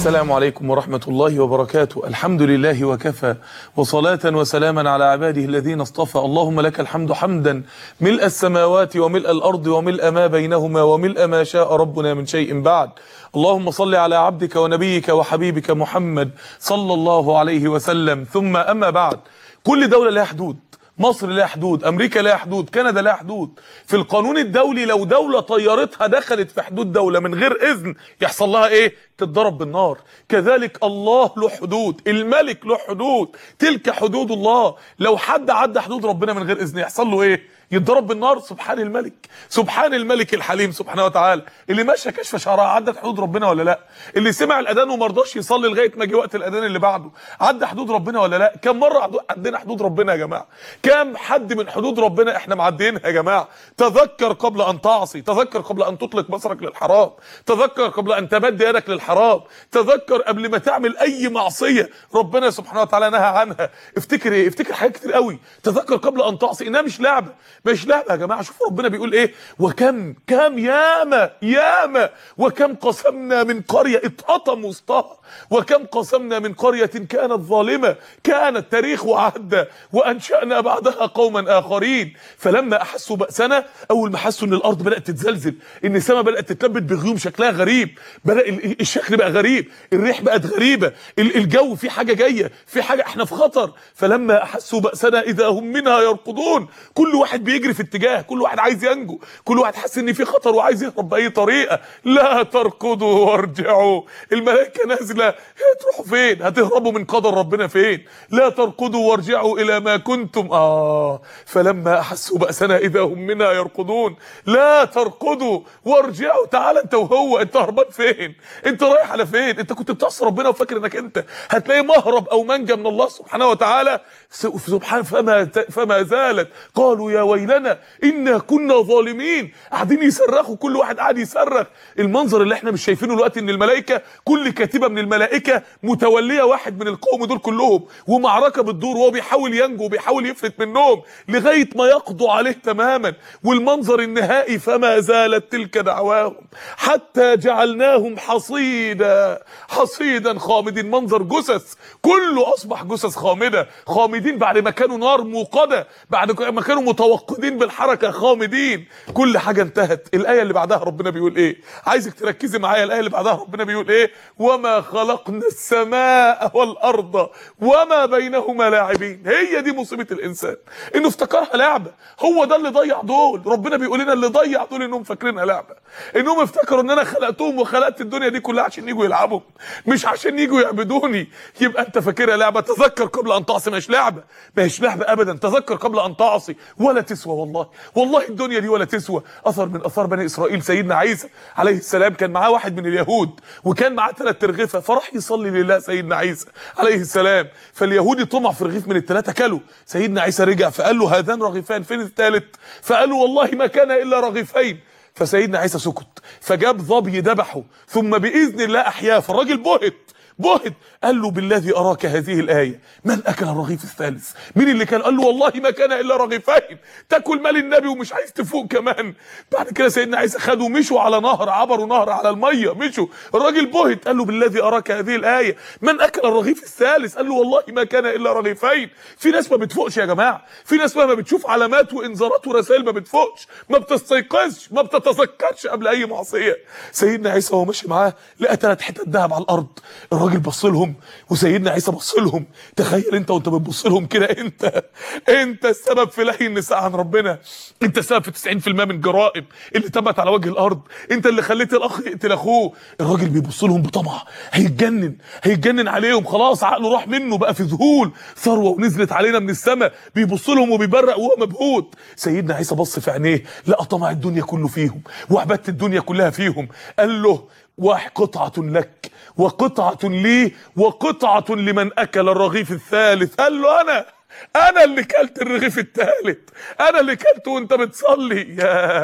السلام عليكم ورحمة الله وبركاته الحمد لله وكفى وصلاة وسلاما على عباده الذين اصطفى اللهم لك الحمد حمدا ملء السماوات وملء الأرض وملء ما بينهما وملء ما شاء ربنا من شيء بعد اللهم صل على عبدك ونبيك وحبيبك محمد صلى الله عليه وسلم ثم أما بعد كل دولة لها حدود مصر لها حدود امريكا لها حدود كندا لها حدود في القانون الدولي لو دولة طيارتها دخلت في حدود دولة من غير اذن يحصل لها ايه تتضرب بالنار كذلك الله له حدود الملك له حدود تلك حدود الله لو حد عدى حدود ربنا من غير اذن يحصل له ايه يتضرب بالنار سبحان الملك سبحان الملك الحليم سبحانه وتعالى اللي ماشى كشف شعرها عدت حدود ربنا ولا لا اللي سمع الاذان وما رضاش يصلي لغايه ما جه وقت الاذان اللي بعده عدى حدود ربنا ولا لا كم مره عدينا حدود ربنا يا جماعه كم حد من حدود ربنا احنا معديينها يا جماعه تذكر قبل ان تعصي تذكر قبل ان تطلق بصرك للحرام تذكر قبل ان تمد يدك للحرام تذكر قبل ما تعمل اي معصيه ربنا سبحانه وتعالى نهى عنها افتكر ايه افتكر حاجات كتير قوي تذكر قبل ان تعصي انها مش لعبه مش لعبه يا جماعه شوفوا ربنا بيقول ايه وكم كم ياما ياما وكم قسمنا من قريه اتقطم وسطها وكم قسمنا من قريه كانت ظالمه كانت تاريخ وعدى وانشانا بعدها قوما اخرين فلما احسوا باسنا اول ما حسوا ان الارض بدات تتزلزل ان السماء بدات تتلبد بغيوم شكلها غريب بدا الشكل بقى غريب الريح بقت غريبه الجو في حاجه جايه في حاجه احنا في خطر فلما احسوا باسنا اذا هم منها يركضون كل واحد بيجري في اتجاه كل واحد عايز ينجو كل واحد حاسس ان في خطر وعايز يهرب باي طريقه لا تركضوا وارجعوا الملائكه نازله هتروحوا فين هتهربوا من قدر ربنا فين لا تركضوا وارجعوا الى ما كنتم اه فلما احسوا باسنا اذا هم منها يركضون لا تركضوا وارجعوا تعال انت وهو انت هربان فين انت رايح على فين انت كنت بتعصي ربنا وفاكر انك انت هتلاقي مهرب او منجا من الله سبحانه وتعالى سبحان فما فما زالت قالوا يا ويلنا انا كنا ظالمين قاعدين يصرخوا كل واحد قاعد يصرخ المنظر اللي احنا مش شايفينه دلوقتي ان الملائكه كل كاتبه من الملائكه متوليه واحد من القوم دول كلهم ومعركه بتدور وهو بيحاول ينجو وبيحاول يفلت منهم لغايه ما يقضوا عليه تماما والمنظر النهائي فما زالت تلك دعواهم حتى جعلناهم حصيدا حصيدا خامدين منظر جثث كله اصبح جثث خامده خامدين بعد ما كانوا نار موقده بعد ما كانوا متوقدين بالحركه خامدين كل حاجه انتهت الايه اللي بعدها ربنا بيقول ايه عايزك تركزي معايا الايه اللي بعدها ربنا بيقول ايه وما خلقنا السماء والارض وما بينهما لاعبين هي دي مصيبه الانسان انه افتكرها لعبه هو ده اللي ضيع دول ربنا بيقول لنا اللي ضيع دول انهم فاكرينها لعبه انهم افتكروا ان انا خلقتهم وخلقت الدنيا دي كلها عشان يجوا يلعبوا مش عشان يجوا يعبدوني يبقى انت فاكرها لعبه تذكر قبل ان تعصي مش لعبه مش لعبه ابدا تذكر قبل ان تعصي ولا تسوى والله والله الدنيا دي ولا تسوى اثر من اثار بني اسرائيل سيدنا عيسى عليه السلام كان معاه واحد من اليهود وكان معاه ثلاث ترغيفه فراح يصلي لله سيدنا عيسى عليه السلام فاليهودي طمع في رغيف من الثلاثه كله سيدنا عيسى رجع فقال له هذان رغيفان فين الثالث فقال له والله ما كان الا رغيفين فسيدنا عيسى سكت فجاب ظبي ذبحه ثم باذن الله احياه فالراجل بهت بهت قال له بالذي اراك هذه الايه من اكل الرغيف الثالث مين اللي كان قال له والله ما كان الا رغيفين تاكل مال النبي ومش عايز تفوق كمان بعد كده سيدنا عيسى خدوا مشوا على نهر عبروا نهر على الميه مشوا الراجل بهت قال له بالذي اراك هذه الايه من اكل الرغيف الثالث قال له والله ما كان الا رغيفين في ناس ما بتفوقش يا جماعه في ناس مهما بتشوف علامات وانذارات ورسائل ما بتفوقش ما بتستيقظش ما بتتذكرش قبل اي معصيه سيدنا عيسى وهو ماشي معاه لقى ثلاث حتت ذهب على الارض الراجل بص لهم وسيدنا عيسى بص لهم تخيل انت وانت بتبص لهم كده انت انت السبب في لهي النساء عن ربنا انت السبب في 90% من الجرائم اللي تمت على وجه الارض انت اللي خليت الاخ يقتل اخوه الراجل بيبص لهم بطمع هيتجنن هيتجنن عليهم خلاص عقله راح منه بقى في ذهول ثروه ونزلت علينا من السماء بيبص لهم وبيبرق وهو مبهوت سيدنا عيسى بص في عينيه لقى طمع الدنيا كله فيهم وعباده الدنيا كلها فيهم قال له وقطعة لك وقطعة لي وقطعة لمن أكل الرغيف الثالث قال له أنا أنا اللي كلت الرغيف الثالث أنا اللي كلته وأنت بتصلي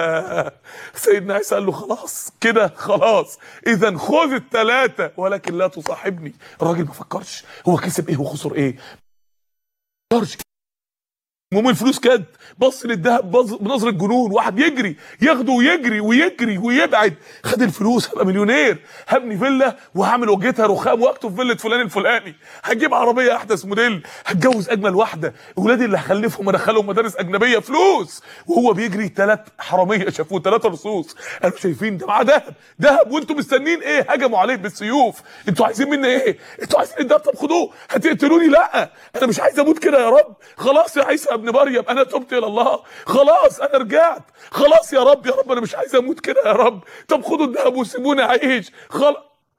يا سيدنا عيسى قال له خلاص كده خلاص إذا خذ الثلاثة ولكن لا تصاحبني الراجل ما فكرش هو كسب إيه وخسر إيه ما فكرش المهم الفلوس كانت بص للذهب بص- بنظره جنون واحد يجري ياخده ويجري ويجري ويبعد خد الفلوس هبقى مليونير هبني فيلا وهعمل وجهتها رخام واكتب فيلا فلان الفلاني هجيب عربيه احدث موديل هتجوز اجمل واحده اولادي اللي هخلفهم ادخلهم مدارس اجنبيه فلوس وهو بيجري ثلاث حراميه شافوه ثلاثه رصوص قالوا شايفين ده معاه ذهب ذهب وانتم مستنيين ايه هجموا عليه بالسيوف انتوا عايزين مني ايه انتوا عايزين الدهب طب خدوه هتقتلوني لا انا مش عايز اموت كده يا رب خلاص يا عيسى ابن مريم انا تبت الى الله خلاص انا رجعت خلاص يا رب يا رب انا مش عايز اموت كده يا رب طب خدوا الذهب وسيبوني اعيش خلاص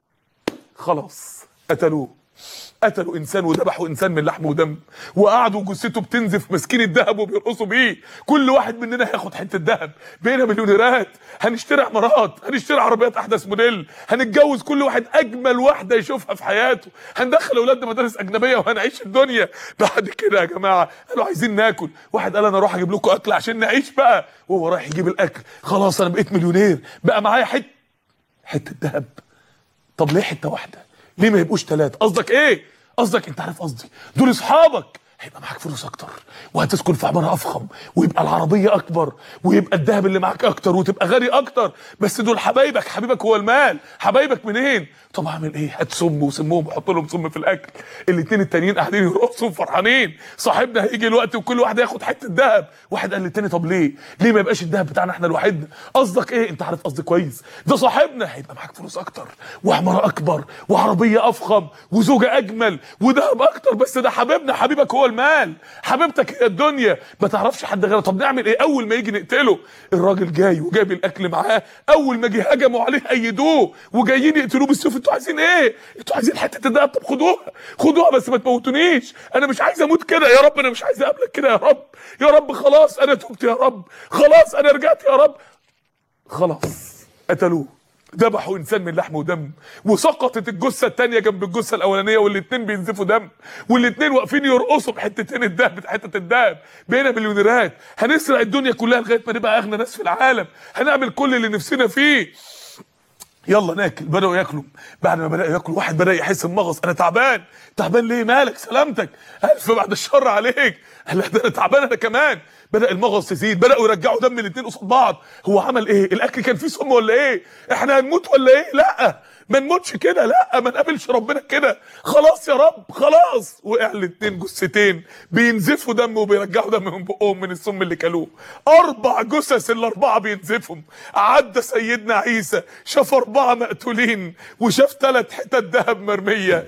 خلاص قتلوه قتلوا انسان وذبحوا انسان من لحم ودم وقعدوا جثته بتنزف ماسكين الذهب وبيرقصوا بيه كل واحد مننا هياخد حته ذهب بقينا مليونيرات هنشتري عمارات هنشتري عربيات احدث موديل هنتجوز كل واحد اجمل واحده يشوفها في حياته هندخل اولادنا مدارس اجنبيه وهنعيش الدنيا بعد كده يا جماعه قالوا عايزين ناكل واحد قال انا اروح اجيب لكم اكل عشان نعيش بقى وهو رايح يجيب الاكل خلاص انا بقيت مليونير بقى معايا حته حته ذهب طب ليه حته واحده ليه ما يبقوش ثلاثه قصدك ايه قصدك انت عارف قصدي دول اصحابك هيبقى معاك فلوس اكتر وهتسكن في عماره افخم ويبقى العربيه اكبر ويبقى الذهب اللي معاك اكتر وتبقى غني اكتر بس دول حبايبك حبيبك هو المال حبايبك منين طب اعمل ايه هات سم وسمهم وحط لهم سم في الاكل الاثنين التانيين قاعدين يرقصوا فرحانين صاحبنا هيجي الوقت وكل واحد ياخد حته ذهب واحد قال للتاني طب ليه ليه ما يبقاش الذهب بتاعنا احنا لوحدنا قصدك ايه انت عارف قصدي كويس ده صاحبنا هيبقى معاك فلوس اكتر وعماره اكبر وعربيه افخم وزوجه اجمل وذهب اكتر بس ده حبيبنا حبيبك هو المال حبيبتك هي الدنيا ما تعرفش حد غيره طب نعمل ايه اول ما يجي نقتله الراجل جاي وجايب الاكل معاه اول ما جه هجموا عليه ايدوه وجايين يقتلوه بالسيوف انتوا عايزين ايه انتوا عايزين حته الدهب طب خدوها خدوها بس ما تموتونيش انا مش عايز اموت كده يا رب انا مش عايز اقابلك كده يا رب يا رب خلاص انا تبت يا رب خلاص انا رجعت يا رب خلاص قتلوه ذبحوا انسان من لحم ودم وسقطت الجثه الثانيه جنب الجثه الاولانيه والاثنين بينزفوا دم والاثنين واقفين يرقصوا بحتتين الدهب حته الدهب بقينا مليونيرات هنسرق الدنيا كلها لغايه ما نبقى اغنى ناس في العالم هنعمل كل اللي نفسنا فيه يلا ناكل بداوا ياكلوا بعد ما بداوا ياكلوا واحد بدا يحس بمغص انا تعبان تعبان ليه مالك سلامتك الف بعد الشر عليك قال لا ده انا تعبان انا كمان بدا المغص يزيد بداوا يرجعوا دم الاثنين قصاد بعض هو عمل ايه الاكل كان فيه سم ولا ايه احنا هنموت ولا ايه لا ما نموتش كده لا ما نقابلش ربنا كده خلاص يا رب خلاص وقع الاثنين جثتين بينزفوا دم وبيرجعوا دم من بقهم من السم اللي كلوه اربع جثث الاربعه بينزفهم عدى سيدنا عيسى شاف اربعه مقتولين وشاف ثلاث حتت ذهب مرميه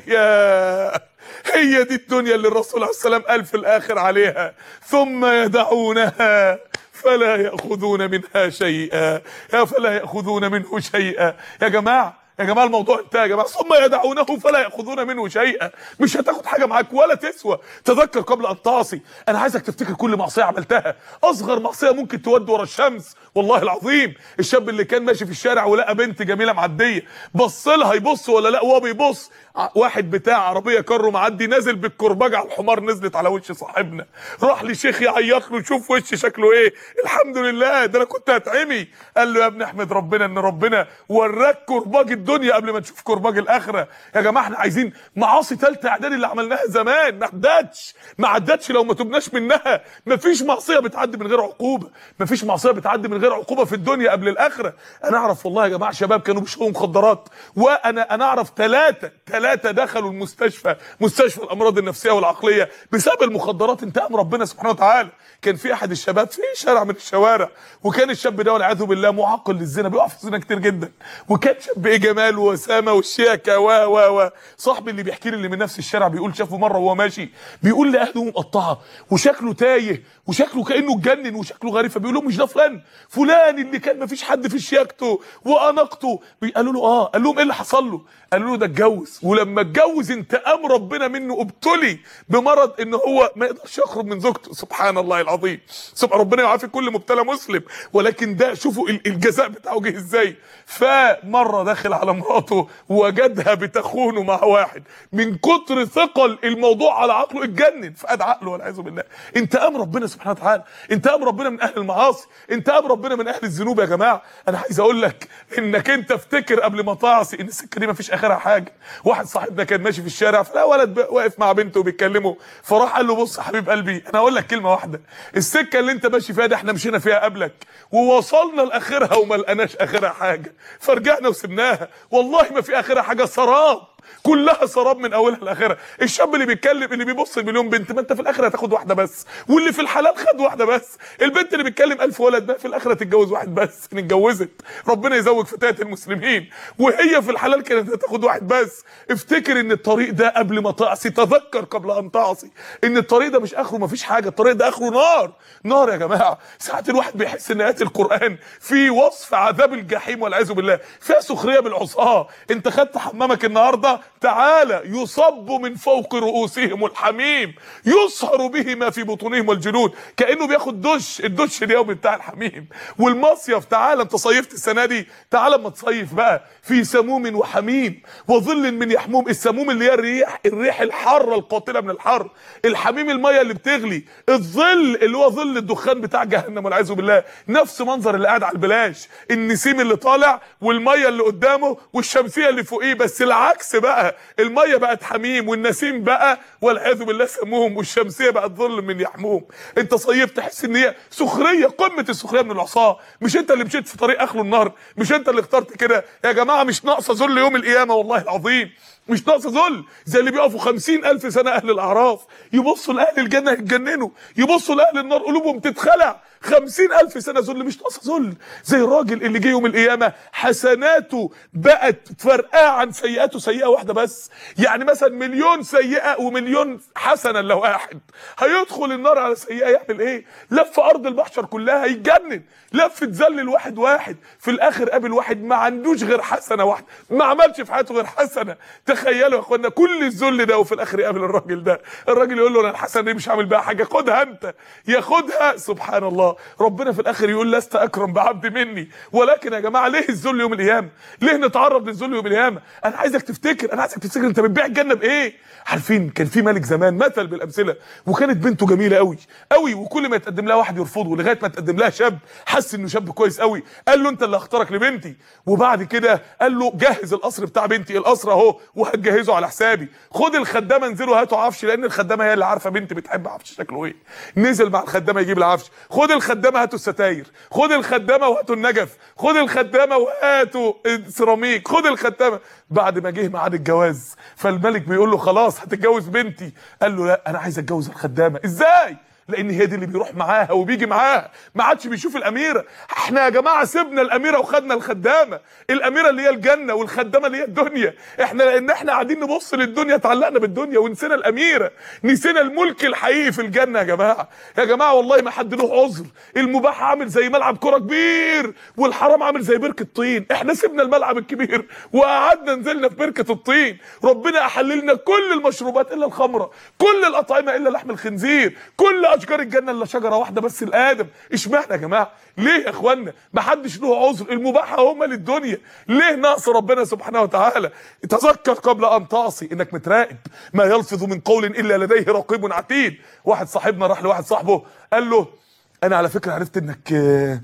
يا هي دي الدنيا اللي الرسول عليه السلام قال في الاخر عليها ثم يدعونها فلا ياخذون منها شيئا يا فلا ياخذون منه شيئا يا جماعه يا جماعه الموضوع انتهى يا جماعه ثم يدعونه فلا ياخذون منه شيئا مش هتاخد حاجه معاك ولا تسوى تذكر قبل ان تعصي انا عايزك تفتكر كل معصيه عملتها اصغر معصيه ممكن تودي ورا الشمس والله العظيم الشاب اللي كان ماشي في الشارع ولقى بنت جميله معديه بص لها يبص ولا لا وهو بيبص ع- واحد بتاع عربيه كارو معدي نازل بالكرباج على الحمار نزلت على وش صاحبنا راح لشيخ يعيط له شوف وش شكله ايه الحمد لله ده انا كنت هتعمي قال له يا ابني احمد ربنا ان ربنا وراك كرباج الدنيا قبل ما تشوف كرباج الاخره يا جماعه احنا عايزين معاصي ثالثه اعدادي اللي عملناها زمان ما عدتش ما عدتش لو ما تبناش منها مفيش معصيه بتعدي من غير عقوبه مفيش معصيه بتعدي من غير عقوبه في الدنيا قبل الاخره انا اعرف والله يا جماعه شباب كانوا بيشربوا مخدرات وانا انا اعرف ثلاثه ثلاثه دخلوا المستشفى مستشفى الامراض النفسيه والعقليه بسبب المخدرات انتقم ربنا سبحانه وتعالى كان في احد الشباب في شارع من الشوارع وكان الشاب ده والعياذ بالله معقل للزنا بيقع في الزنا كتير جدا وكان شاب ايه جمال وسامه والشياكه و و و صاحبي اللي بيحكي لي اللي من نفس الشارع بيقول شافه مره وهو ماشي بيقول لاهله مقطعه وشكله تايه وشكله كانه اتجنن وشكله غريب فبيقول لهم مش ده فلان فلان اللي كان مفيش حد في شياكته واناقته بي- قالوا له اه قال لهم ايه اللي حصل له قالوا له ده اتجوز ولما اتجوز انتقام ربنا منه ابتلي بمرض ان هو ما يقدرش يخرج من زوجته سبحان الله العظيم سبحان ربنا يعافي كل مبتلى مسلم ولكن ده شوفوا ال- الجزاء بتاعه جه ازاي فمره داخل على على مراته وجدها بتخونه مع واحد من كتر ثقل الموضوع على عقله اتجنن فقد عقله والعياذ بالله انتقام ربنا سبحانه وتعالى انتقام ربنا من اهل المعاصي انتقام ربنا من اهل الذنوب يا جماعه انا عايز اقول لك انك انت افتكر قبل ما تعصي ان السكه دي ما فيش اخرها حاجه واحد صاحبنا كان ماشي في الشارع فلا ولد واقف مع بنته وبيتكلموا فراح قال له بص يا حبيب قلبي انا هقول لك كلمه واحده السكه اللي انت ماشي فيها دي احنا مشينا فيها قبلك ووصلنا لاخرها وما لقناش اخرها حاجه فرجعنا وسبناها والله ما في اخرها حاجه سراب كلها سراب من اولها لاخرها الشاب اللي بيتكلم اللي بيبص لمليون بنت ما انت في الاخر هتاخد واحده بس واللي في الحلال خد واحده بس البنت اللي بيتكلم ألف ولد بقى في الاخر هتتجوز واحد بس ان اتجوزت ربنا يزوج فتاه المسلمين وهي في الحلال كانت هتاخد واحد بس افتكر ان الطريق ده قبل ما تعصي تذكر قبل ان تعصي ان الطريق ده مش اخره ما فيش حاجه الطريق ده اخره نار نار يا جماعه ساعات الواحد بيحس ان ايات القران في وصف عذاب الجحيم والعياذ بالله فيها سخريه بالعصاه انت خدت حمامك النهارده تعالى يصب من فوق رؤوسهم الحميم يصهر به ما في بطونهم والجلود كانه بياخد دش الدش اليومي بتاع الحميم والمصيف تعالى انت صيفت السنه دي تعالى اما تصيف بقى في سموم وحميم وظل من يحموم السموم اللي هي الريح الريح الحاره القاتله من الحر الحميم الميه اللي بتغلي الظل اللي هو ظل الدخان بتاع جهنم والعياذ بالله نفس منظر اللي قاعد على البلاش النسيم اللي طالع والميه اللي قدامه والشمسيه اللي فوقيه بس العكس بقى الميه بقت حميم والنسيم بقى والعياذ بالله سموم والشمسيه بقت ظل من يحموم انت صيف تحس ان هي سخريه قمه السخريه من العصاه مش انت اللي مشيت في طريق اخره النار مش انت اللي اخترت كده يا جماعه مش ناقصه ذل يوم القيامه والله العظيم مش ناقصه ذل زي اللي بيقفوا خمسين ألف سنة أهل الأعراف يبصوا لأهل الجنة يتجننوا يبصوا لأهل النار قلوبهم تتخلع خمسين ألف سنة ذل مش ناقصه ذل زي الراجل اللي جه يوم القيامة حسناته بقت فرقاه عن سيئاته سيئة واحدة بس يعني مثلا مليون سيئة ومليون حسنة لواحد هيدخل النار على سيئة يعمل ايه لف أرض المحشر كلها يتجنن لف تذلل واحد واحد في الآخر قابل واحد ما عندوش غير حسنة واحدة ما عملش في حياته غير حسنة تخيلوا يا اخوانا كل الذل ده وفي الاخر يقابل الراجل ده الراجل يقول له انا الحسنه دي مش هعمل بيها حاجه خدها انت ياخدها سبحان الله ربنا في الاخر يقول لست اكرم بعبد مني ولكن يا جماعه ليه الذل يوم القيامه ليه نتعرض للذل يوم القيامه انا عايزك تفتكر انا عايزك تفتكر انت بتبيع الجنه بايه عارفين كان في ملك زمان مثل بالامثله وكانت بنته جميله قوي قوي وكل ما يتقدم لها واحد يرفضه لغايه ما تقدم لها شاب حس انه شاب كويس قوي قال له انت اللي هختارك لبنتي وبعد كده قال له جهز القصر بتاع بنتي القصر اهو وهتجهزه على حسابي خد الخدامه انزلوا هاتوا عفش لان الخدامه هي اللي عارفه بنتي بتحب عفش شكله ايه نزل مع الخدامه يجيب العفش خد الخدامه هاتوا الستاير خد الخدامه وهاتوا النجف خد الخدامه وهاتوا السيراميك خد الخدامه بعد ما جه ميعاد الجواز فالملك بيقول له خلاص هتتجوز بنتي قال له لا انا عايز اتجوز الخدامه ازاي لان هي دي اللي بيروح معاها وبيجي معاها ما عادش بيشوف الاميره احنا يا جماعه سيبنا الاميره وخدنا الخدامه الاميره اللي هي الجنه والخدامه اللي هي الدنيا احنا لان احنا قاعدين نبص للدنيا اتعلقنا بالدنيا ونسينا الاميره نسينا الملك الحقيقي في الجنه يا جماعه يا جماعه والله ما حد له عذر المباح عامل زي ملعب كره كبير والحرام عامل زي بركه طين احنا سيبنا الملعب الكبير وقعدنا نزلنا في بركه الطين ربنا احللنا كل المشروبات الا الخمره كل الاطعمه الا لحم الخنزير كل اشجار الجنه الا شجره واحده بس الادم اشمعنى يا جماعه ليه يا اخوانا ما حدش له عذر المباح هم للدنيا ليه نقص ربنا سبحانه وتعالى تذكر قبل ان تعصي انك متراقب ما يلفظ من قول الا لديه رقيب عتيد واحد صاحبنا راح لواحد صاحبه قال له انا على فكره عرفت انك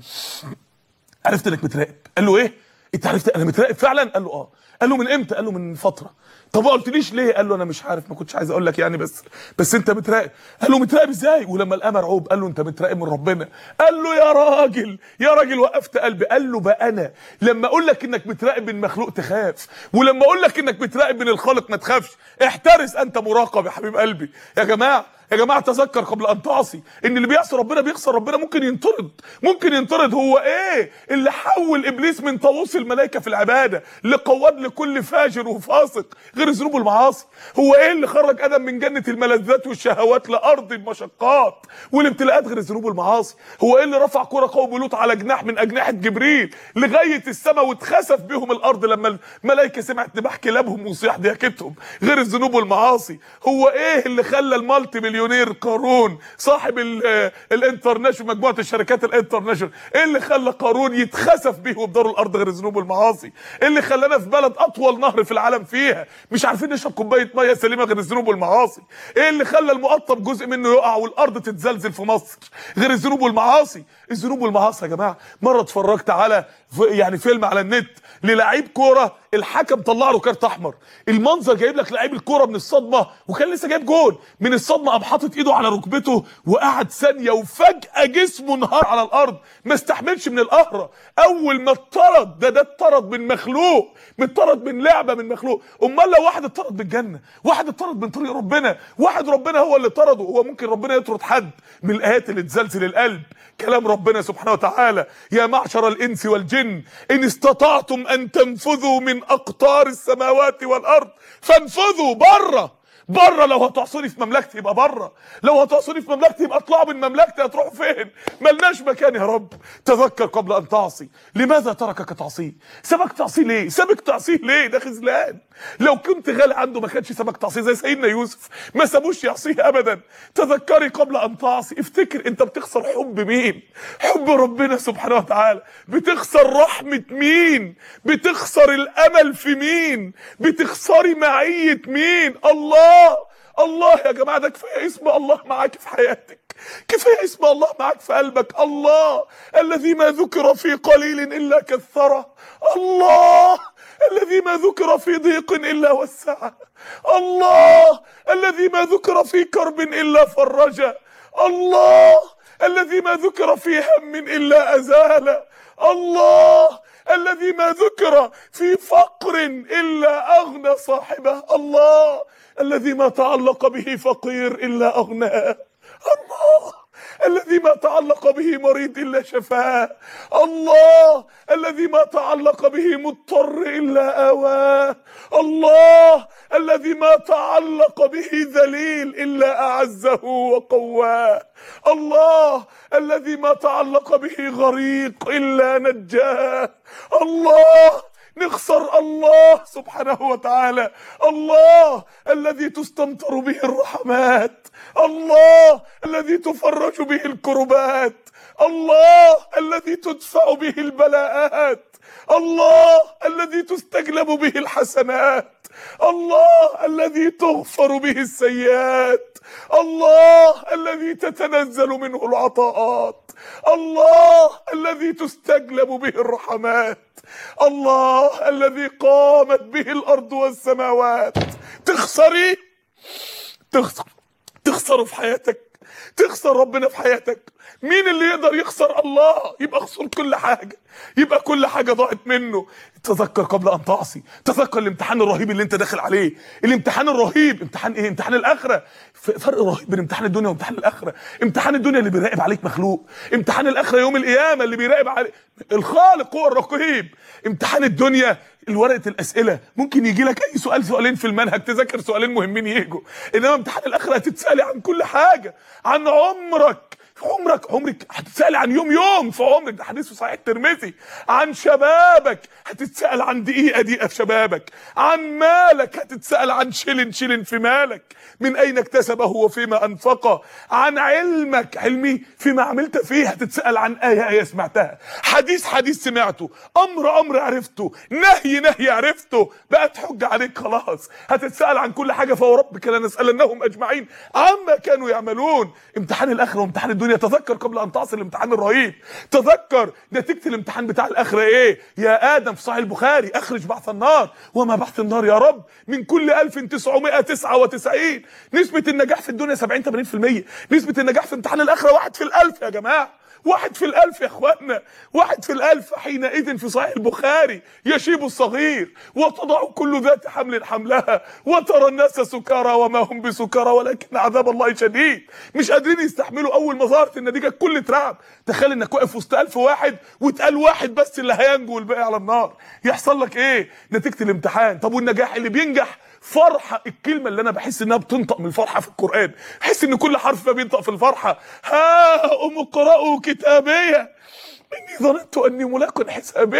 عرفت انك متراقب قال له ايه انت عرفت انا متراقب فعلا قال له اه قال له من امتى قال له من فتره طب ما قلتليش ليه قال له انا مش عارف ما كنتش عايز اقول لك يعني بس بس انت متراقب قال له متراقب ازاي ولما لقاه مرعوب قال له انت متراقب من ربنا قال له يا راجل يا راجل وقفت قلبي قال له بقى انا لما اقول لك انك متراقب من مخلوق تخاف ولما اقول لك انك متراقب من الخالق ما تخافش احترس انت مراقب يا حبيب قلبي يا جماعه يا جماعه تذكر قبل ان تعصي ان اللي بيعصي ربنا بيخسر ربنا ممكن ينطرد ممكن ينطرد هو ايه اللي حول ابليس من طاووس الملائكه في العباده لقواد لكل فاجر وفاسق غير الذنوب والمعاصي هو ايه اللي خرج ادم من جنه الملذات والشهوات لارض المشقات والابتلاءات غير الذنوب والمعاصي هو ايه اللي رفع كره قوم لوط على جناح من اجنحه جبريل لغايه السماء واتخسف بهم الارض لما الملائكه سمعت نباح كلابهم وصياح ضحكتهم غير الذنوب والمعاصي هو ايه اللي خلى المالتي مليون المليونير قارون صاحب ال- الانترناشونال مجموعه الشركات الانترناشونال ايه اللي خلى قارون يتخسف بيه وبدار الارض غير الذنوب والمعاصي ايه اللي خلانا في بلد اطول نهر في العالم فيها مش عارفين نشرب كوبايه ميه سليمه غير الذنوب والمعاصي ايه اللي خلى المقطم جزء منه يقع والارض تتزلزل في مصر غير الذنوب والمعاصي الذنوب والمعاصي يا جماعه مره اتفرجت على ف- يعني فيلم على النت للعيب كوره الحكم طلع له كارت احمر المنظر جايب لك لعيب الكوره من الصدمه وكان لسه جايب جول من الصدمه قام حاطط ايده على ركبته وقعد ثانيه وفجاه جسمه انهار على الارض ما استحملش من القهره اول ما اتطرد ده ده اتطرد من مخلوق متطرد من لعبه من مخلوق امال لو واحد اتطرد من الجنه واحد اتطرد من طريق ربنا واحد ربنا هو اللي طرده هو ممكن ربنا يطرد حد من الايات اللي تزلزل القلب كلام ربنا سبحانه وتعالى يا معشر الانس والجن ان استطعتم ان تنفذوا من اقطار السماوات والارض فانفذوا بره بره لو هتعصوني في مملكتي يبقى بره لو هتعصوني في مملكتي يبقى اطلعوا من مملكتي هتروحوا فين ملناش مكان يا رب تذكر قبل ان تعصي لماذا تركك تعصيه سابك تعصيه ليه سابك تعصيه ليه ده خذلان لو كنت غالي عنده ما كانش سابك تعصيه زي سيدنا يوسف ما سابوش يعصيه ابدا تذكري قبل ان تعصي افتكر انت بتخسر حب مين حب ربنا سبحانه وتعالى بتخسر رحمة مين بتخسر الامل في مين بتخسري معية مين الله الله يا جماعة ده كفاية اسم الله معاك في حياتك كفاية اسم الله معاك في قلبك الله الذي ما ذكر في قليل إلا كثره الله الذي ما ذكر في ضيق إلا وسعه الله الذي ما ذكر في كرب إلا فرجه الله الذي ما ذكر في هم إلا أزاله الله الذي ما ذكر في فقر إلا أغنى صاحبه الله الذي ما تعلق به فقير إلا أغناه الله الذي ما تعلق به مريض إلا شفاه الله الذي ما تعلق به مضطر إلا آواه الله الذي ما تعلق به ذليل إلا أعزه وقواه الله الذي ما تعلق به غريق إلا نجاه الله نخسر الله سبحانه وتعالى الله الذي تستمطر به الرحمات الله الذي تفرج به الكربات الله الذي تدفع به البلاءات الله الذي تستجلب به الحسنات الله الذي تغفر به السيئات الله الذي تتنزل منه العطاءات الله الذي تستجلب به الرحمات الله الذي قامت به الارض والسماوات تخسري تخسر تخسره في حياتك تخسر ربنا في حياتك مين اللي يقدر يخسر الله يبقى خسر كل حاجة يبقى كل حاجة ضاعت منه تذكر قبل أن تعصي تذكر الامتحان الرهيب اللي انت داخل عليه الامتحان الرهيب امتحان ايه امتحان الآخرة ف- فرق رهيب بين امتحان الدنيا وامتحان الآخرة امتحان الدنيا اللي بيراقب عليك مخلوق امتحان الآخرة يوم القيامة اللي بيراقب عليك الخالق هو الرقيب امتحان الدنيا الورقة الأسئلة ممكن يجي لك أي سؤال سؤالين في المنهج تذاكر سؤالين مهمين يجوا إنما امتحان الآخرة هتتسألي عن كل حاجة عن عمرك عمرك عمرك هتتسأل عن يوم يوم في عمرك ده حديث في صحيح الترمذي عن شبابك هتتسأل عن دقيقة دقيقة في شبابك عن مالك هتتسأل عن شلن شلن في مالك من أين اكتسبه وفيما أنفقه عن علمك علمي فيما عملت فيه هتتسأل عن آية آية سمعتها حديث حديث سمعته أمر أمر عرفته نهي نهي عرفته بقت حجة عليك خلاص هتتسأل عن كل حاجة فوربك لنسألنهم أجمعين عما كانوا يعملون امتحان الآخرة وامتحان الدنيا تذكر قبل أن تعصي الامتحان الرهيب تذكر نتيجة الامتحان بتاع الآخرة إيه يا آدم في صحيح البخاري أخرج بعث النار وما بعث النار يا رب من كل 1999 نسبة النجاح في الدنيا 70 80% نسبة النجاح في امتحان الآخرة واحد في الألف يا جماعة واحد في الألف يا اخوانا واحد في الألف حينئذ في صحيح البخاري يشيب الصغير وتضع كل ذات حمل حملها وترى الناس سكارى وما هم بسكارى ولكن عذاب الله شديد مش قادرين يستحملوا أول ما ظهرت النتيجة الكل اترعب تخيل انك واقف وسط ألف واحد واتقال واحد بس اللي هينجو والباقي على النار يحصل لك ايه نتيجة الامتحان طب والنجاح اللي بينجح فرحة الكلمة اللي أنا بحس إنها بتنطق من الفرحة في القرآن بحس إن كل حرف فيها بينطق في الفرحة ها أم اقرأوا كتابية إني ظننت أني ملاق حسابية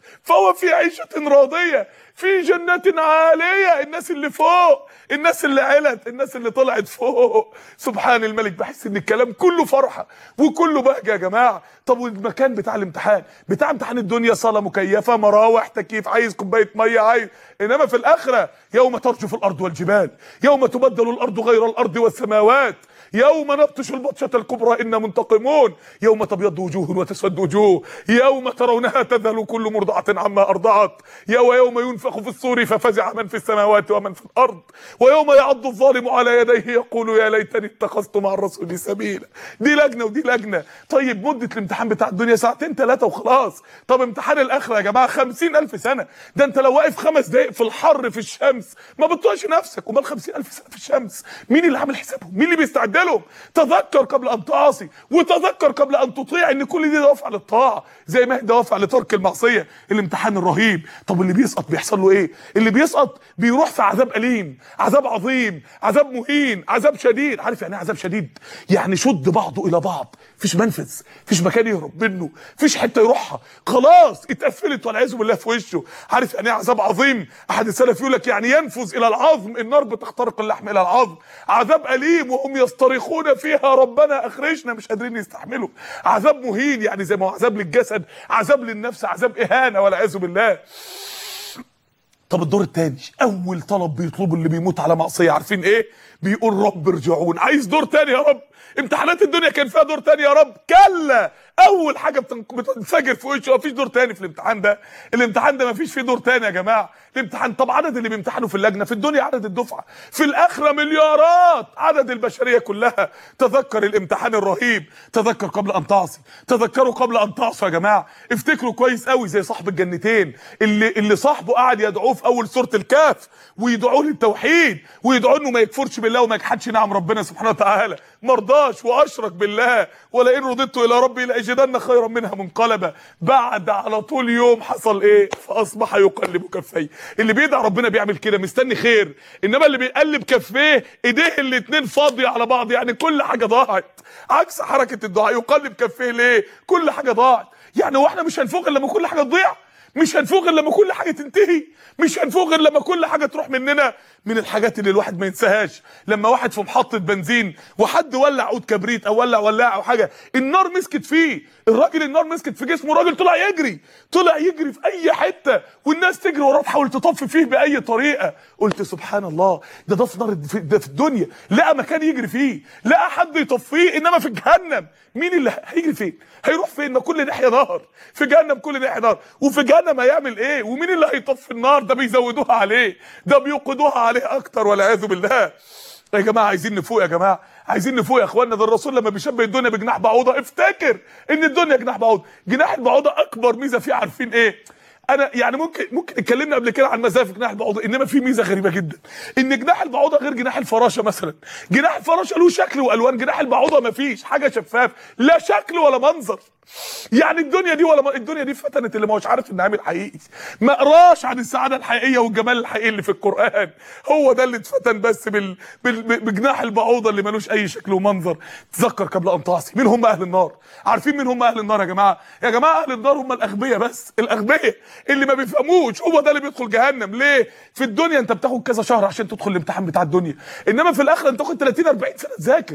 فهو في عيشه راضيه في جنات عاليه الناس اللي فوق الناس اللي علت الناس اللي طلعت فوق سبحان الملك بحس ان الكلام كله فرحه وكله بهجه يا جماعه طب والمكان بتاع الامتحان بتاع امتحان الدنيا صاله مكيفه مراوح تكييف عايز كوبايه ميه عايز انما في الاخره يوم ترجف الارض والجبال يوم تبدل الارض غير الارض والسماوات يوم نبطش البطشة الكبرى إنا منتقمون يوم تبيض وجوه وتسود وجوه يوم ترونها تذهل كل مرضعة عما أرضعت ويوم ينفخ في الصور ففزع من في السماوات ومن في الأرض ويوم يعض الظالم على يديه يقول يا ليتني اتخذت مع الرسول سبيلا دي لجنة ودي لجنة طيب مدة الامتحان بتاع الدنيا ساعتين ثلاثة وخلاص طب امتحان الآخرة يا جماعة خمسين ألف سنة ده أنت لو واقف خمس دقايق في الحر في الشمس ما بتطوعش نفسك امال خمسين ألف سنة في الشمس مين اللي عامل حسابهم مين اللي بيستعد لهم تذكر قبل ان تعصي وتذكر قبل ان تطيع ان كل دي دوافع للطاعه زي ما هي دوافع لترك المعصيه الامتحان الرهيب طب اللي بيسقط بيحصل له ايه اللي بيسقط بيروح في عذاب اليم عذاب عظيم عذاب مهين عذاب شديد عارف يعني ايه عذاب شديد يعني شد بعضه الى بعض مفيش منفذ مفيش مكان يهرب منه مفيش حته يروحها خلاص اتقفلت والعياذ بالله في وشه عارف يعني ايه عذاب عظيم احد السلف يقول لك يعني ينفذ الى العظم النار بتخترق اللحم الى العظم عذاب اليم وهم يصطرخون فيها ربنا اخرجنا مش قادرين يستحملوا عذاب مهين يعني زي ما هو عذاب للجسد عذاب للنفس عذاب اهانه والعياذ بالله طب الدور الثاني اول طلب بيطلبه اللي بيموت على معصيه عارفين ايه بيقول رب ارجعون عايز دور تاني يا رب امتحانات الدنيا كان فيها دور تاني يا رب كلا اول حاجه بتنفجر في وشه مفيش دور تاني في الامتحان ده الامتحان ده مفيش فيه دور تاني يا جماعه الامتحان طب عدد اللي بيمتحنوا في اللجنه في الدنيا عدد الدفعه في الاخره مليارات عدد البشريه كلها تذكر الامتحان الرهيب تذكر قبل ان تعصي تذكروا قبل ان تعصوا يا جماعه افتكروا كويس قوي زي صاحب الجنتين اللي اللي صاحبه قعد يدعوه في اول سوره الكهف ويدعوه للتوحيد ويدعوه انه ما يكفرش بالله وما يجحدش نعم ربنا سبحانه وتعالى مرضاش واشرك بالله ولئن رددت الى ربي لاجدن خيرا منها منقلبا بعد على طول يوم حصل ايه فاصبح يقلب كفيه اللي بيدعي ربنا بيعمل كده مستني خير انما اللي بيقلب كفيه ايديه الاتنين فاضيه على بعض يعني كل حاجه ضاعت عكس حركه الدعاء يقلب كفيه ليه كل حاجه ضاعت يعني هو احنا مش هنفوق الا لما كل حاجه تضيع مش هنفوق غير لما كل حاجه تنتهي مش هنفوق غير لما كل حاجه تروح مننا من الحاجات اللي الواحد ما ينساهاش لما واحد في محطه بنزين وحد ولع عود كبريت او ولع ولاعه او حاجه النار مسكت فيه الراجل النار مسكت في جسمه الراجل طلع يجري طلع يجري في اي حته والناس تجري وراه تحاول تطفي فيه باي طريقه قلت سبحان الله ده ده في نار في, ده في الدنيا لقى مكان يجري فيه لقى حد يطفيه انما في جهنم مين اللي هيجري فين هيروح فين ما كل ناحيه نار في جهنم كل ناحيه نار وفي جهنم هيعمل ايه ومين اللي هيطفي النار ده بيزودوها عليه ده بيوقدوها عليه اكتر والعياذ بالله يا جماعه عايزين نفوق يا جماعه عايزين نفوق يا اخوانا ده الرسول لما بيشبه الدنيا بجناح بعوضه افتكر ان الدنيا جناح بعوضه جناح البعوضه اكبر ميزه فيه عارفين ايه انا يعني ممكن ممكن اتكلمنا قبل كده عن مزايا في جناح البعوضه انما في ميزه غريبه جدا ان جناح البعوضه غير جناح الفراشه مثلا جناح الفراشه له شكل والوان جناح البعوضه ما فيش حاجه شفاف لا شكل ولا منظر يعني الدنيا دي ولا الدنيا دي فتنت اللي ما هوش عارف النعيم الحقيقي ما قراش عن السعاده الحقيقيه والجمال الحقيقي اللي في القران هو ده اللي اتفتن بس بال... بال... بجناح البعوضه اللي ملوش اي شكل ومنظر تذكر قبل ان تعصي مين هم اهل النار عارفين مين هم اهل النار يا جماعه يا جماعه اهل النار هم الاغبياء بس الاغبياء اللي ما بيفهموش هو ده اللي بيدخل جهنم ليه في الدنيا انت بتاخد كذا شهر عشان تدخل الامتحان بتاع الدنيا انما في الاخره انت تاخد 30 40 سنه تذاكر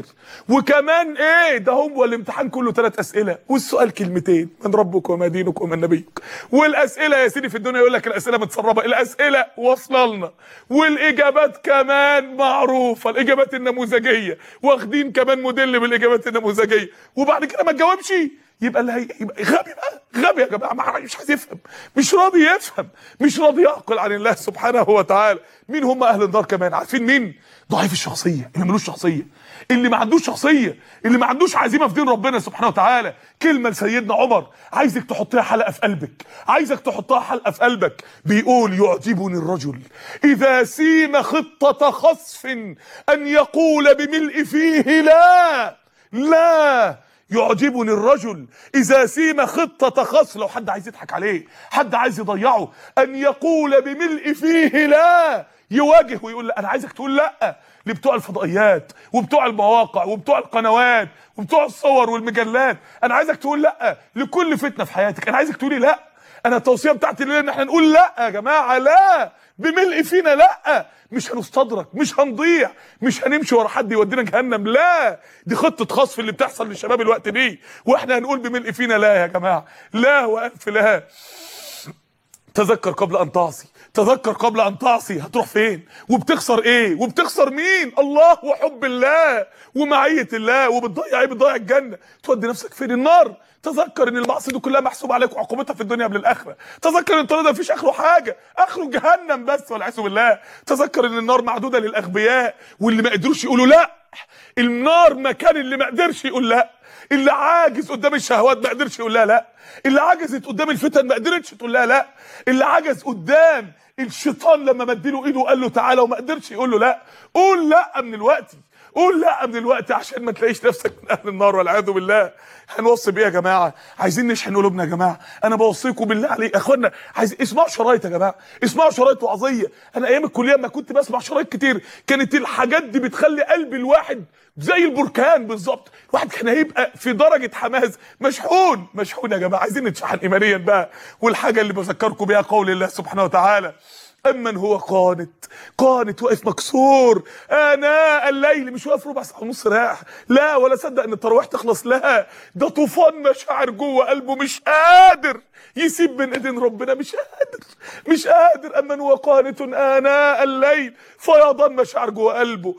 وكمان ايه ده هو الامتحان كله ثلاث اسئله والسؤال كلمتين من ربك وما دينك ومن نبيك والاسئله يا سيدي في الدنيا يقول لك الاسئله متسربه الاسئله واصله لنا والاجابات كمان معروفه الاجابات النموذجيه واخدين كمان موديل بالاجابات النموذجيه وبعد كده ما تجاوبش يبقى اللي هي يبقى غبي بقى غبي يا جماعه ما مش عايز يفهم مش راضي يفهم مش راضي يعقل عن الله سبحانه وتعالى مين هم اهل النار كمان عارفين مين ضعيف الشخصيه اللي ملوش شخصيه اللي ما عندوش شخصيه اللي ما عندوش عزيمه في دين ربنا سبحانه وتعالى كلمه لسيدنا عمر عايزك تحطيها حلقه في قلبك عايزك تحطها حلقه في قلبك بيقول يعجبني الرجل اذا سيم خطه خصف ان يقول بملء فيه لا لا يعجبني الرجل اذا سيم خطه خصف لو حد عايز يضحك عليه حد عايز يضيعه ان يقول بملء فيه لا يواجه ويقول لا انا عايزك تقول لا لبتوع الفضائيات وبتوع المواقع وبتوع القنوات وبتوع الصور والمجلات انا عايزك تقول لا لكل فتنه في حياتك انا عايزك تقولي لا انا التوصيه بتاعتي الليله ان احنا نقول لا يا جماعه لا بملء فينا لا مش هنستدرك مش هنضيع مش هنمشي ورا حد يودينا جهنم لا دي خطه خصف اللي بتحصل للشباب الوقت دي واحنا هنقول بملء فينا لا يا جماعه لا والف لا تذكر قبل ان تعصي تذكر قبل ان تعصي هتروح فين وبتخسر ايه وبتخسر مين الله وحب الله ومعيه الله وبتضيع ايه بتضيع الجنه تودي نفسك فين النار تذكر ان المعصيه دي كلها محسوب عليك وعقوبتها في الدنيا قبل الاخره تذكر ان الطريق ده مفيش اخره حاجه اخره جهنم بس والعياذ بالله تذكر ان النار معدوده للاغبياء واللي ما قدروش يقولوا لا النار مكان اللي ما قدرش يقول لا اللي عاجز قدام الشهوات ما قدرش يقول لها لا اللي عجزت قدام الفتن ما قدرتش تقول لها لا اللي عجز قدام الشيطان لما مديله ايده وقال له تعالى وما قدرش يقول له لا قول لا من الوقت قول لا من الوقت عشان ما تلاقيش نفسك من اهل النار والعياذ بالله هنوصي بيه يا جماعه عايزين نشحن قلوبنا يا جماعه انا بوصيكم بالله عليك يا اخوانا عايز اسمعوا شرايط يا جماعه اسمعوا شرايط وعظيه انا ايام الكليه لما كنت بسمع شرايط كتير كانت الحاجات دي بتخلي قلب الواحد زي البركان بالظبط الواحد كان هيبقى في درجه حماس مشحون مشحون يا جماعه عايزين نتشحن ايمانيا بقى والحاجه اللي بذكركم بيها قول الله سبحانه وتعالى امن هو قانت قانت واقف مكسور اناء الليل مش واقف ربع ساعه ونص راح لا ولا صدق ان التراويح تخلص لا ده طوفان مشاعر جوه قلبه مش قادر يسيب من ايدين ربنا مش قادر مش قادر امن هو قانت اناء الليل فيضان مشاعر جوه قلبه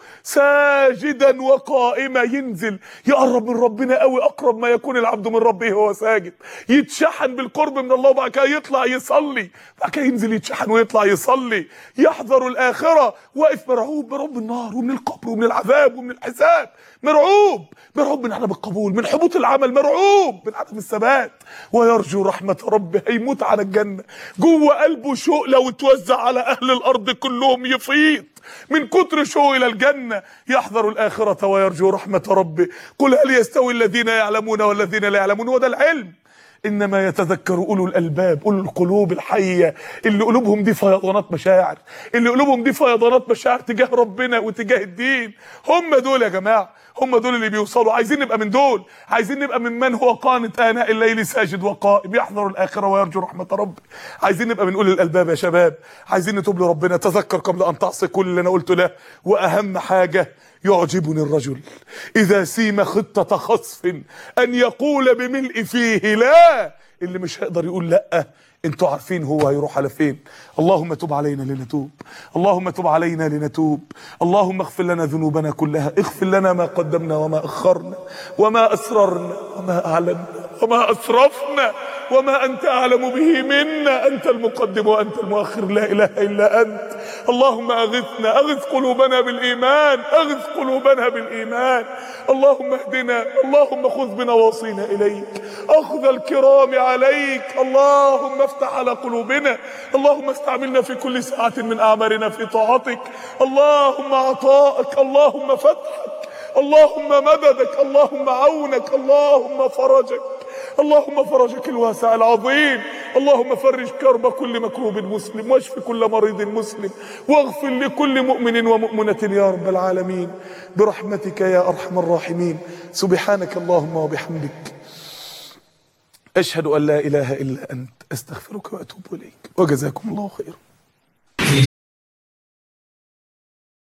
ساجدا وقائما ينزل يقرب من ربنا قوي اقرب ما يكون العبد من ربه وهو ساجد يتشحن بالقرب من الله وبعد كده يطلع يصلي بعد كده ينزل يتشحن ويطلع يصلي يحذر الاخره واقف مرعوب مرعوب من النار ومن القبر ومن العذاب ومن الحساب مرعوب مرعوب من عدم القبول من حبوط العمل مرعوب من عدم الثبات ويرجو رحمه ربه هيموت على الجنه جوه قلبه شوق لو اتوزع على اهل الارض كلهم يفيض من كتر شوق الى الجنه يحذر الاخره ويرجو رحمه ربه قل هل يستوي الذين يعلمون والذين لا يعلمون وده العلم انما يتذكر اولو الالباب اولو القلوب الحيه اللي قلوبهم دي فيضانات مشاعر اللي قلوبهم دي فيضانات مشاعر تجاه ربنا وتجاه الدين هم دول يا جماعه هم دول اللي بيوصلوا عايزين نبقى من دول عايزين نبقى من من هو قانت اناء الليل ساجد وقائم يحذر الاخره ويرجو رحمه ربه عايزين نبقى من اولي الالباب يا شباب عايزين نتوب لربنا تذكر قبل ان تعصي كل اللي انا قلته ده واهم حاجه يعجبني الرجل إذا سيم خطة خصف أن يقول بملء فيه لا اللي مش هيقدر يقول لا انتوا عارفين هو هيروح على فين اللهم تب علينا لنتوب اللهم تب علينا لنتوب اللهم اغفر لنا ذنوبنا كلها اغفر لنا ما قدمنا وما أخرنا وما أسررنا وما أعلنا وما أسرفنا وما أنت أعلم به منا أنت المقدم وأنت المؤخر لا إله إلا أنت اللهم أغثنا أغث قلوبنا بالإيمان أغث قلوبنا بالإيمان اللهم اهدنا اللهم خذ بنواصينا إليك أخذ الكرام عليك اللهم افتح على قلوبنا اللهم استعملنا في كل ساعة من أعمارنا في طاعتك اللهم عطائك اللهم فتحك اللهم مددك اللهم عونك اللهم فرجك اللهم فرجك الواسع العظيم اللهم فرج كرب كل مكروب مسلم واشف كل مريض مسلم واغفر لكل مؤمن ومؤمنة يا رب العالمين برحمتك يا أرحم الراحمين سبحانك اللهم وبحمدك أشهد أن لا إله إلا أنت أستغفرك وأتوب إليك وجزاكم الله خيرا